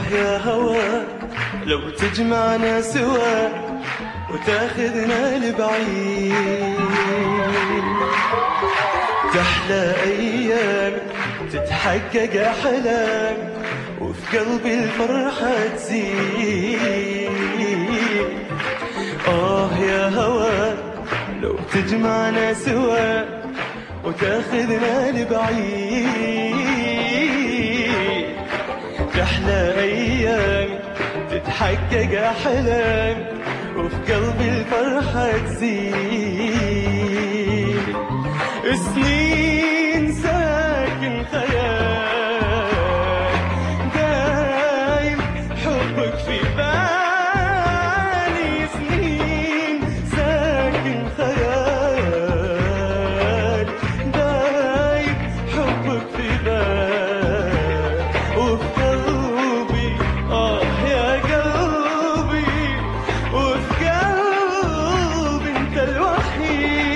يا هوى لو تجمعنا سوا وتاخذنا لبعيد تحلى أيام تتحقق أحلام وفي قلبي الفرحة تزيد آه يا هوى لو تجمعنا سوا وتاخذنا لبعيد تحلى أيام تتحقق أحلام وفي قلبي الفرحة تزيد سنين ساكن خيال دايم حبك في بالي سنين ساكن خيال دايم حبك في بالي وفي قلبي آه يا قلبي وفي قلبي انت الوحيد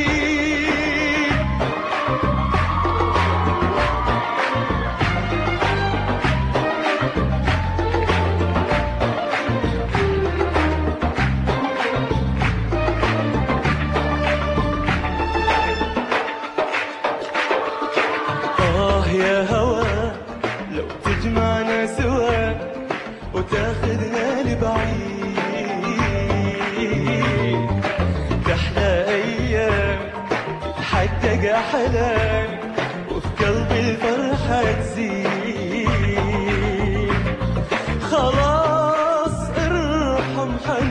آه يا هوى لو تجمعنا سوا وتاخذنا لبعيد تحلى أيام تتحقق أحلام وفي قلبي الفرحة تزيد خلاص ارحم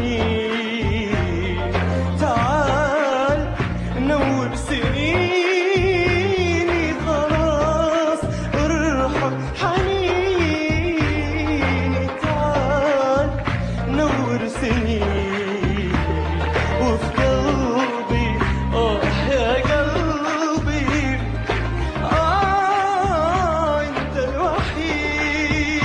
حنين تعال نور سنيني خلاص ارحم حنيني تعال نور سنيني وفي قلبي اه يا قلبي آه أنت الوحيد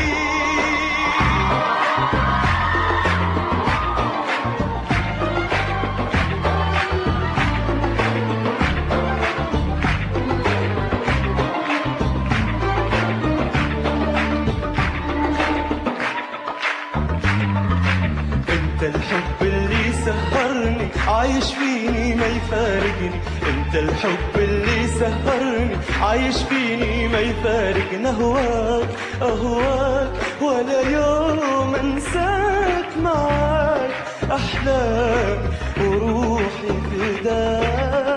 انت الحب اللي سهرني عايش فيني ما يفارقني انت الحب اللي سهرني عايش فيني ما يفارقني اهواك اهواك ولا يوم انساك معاك احلام وروحي فداك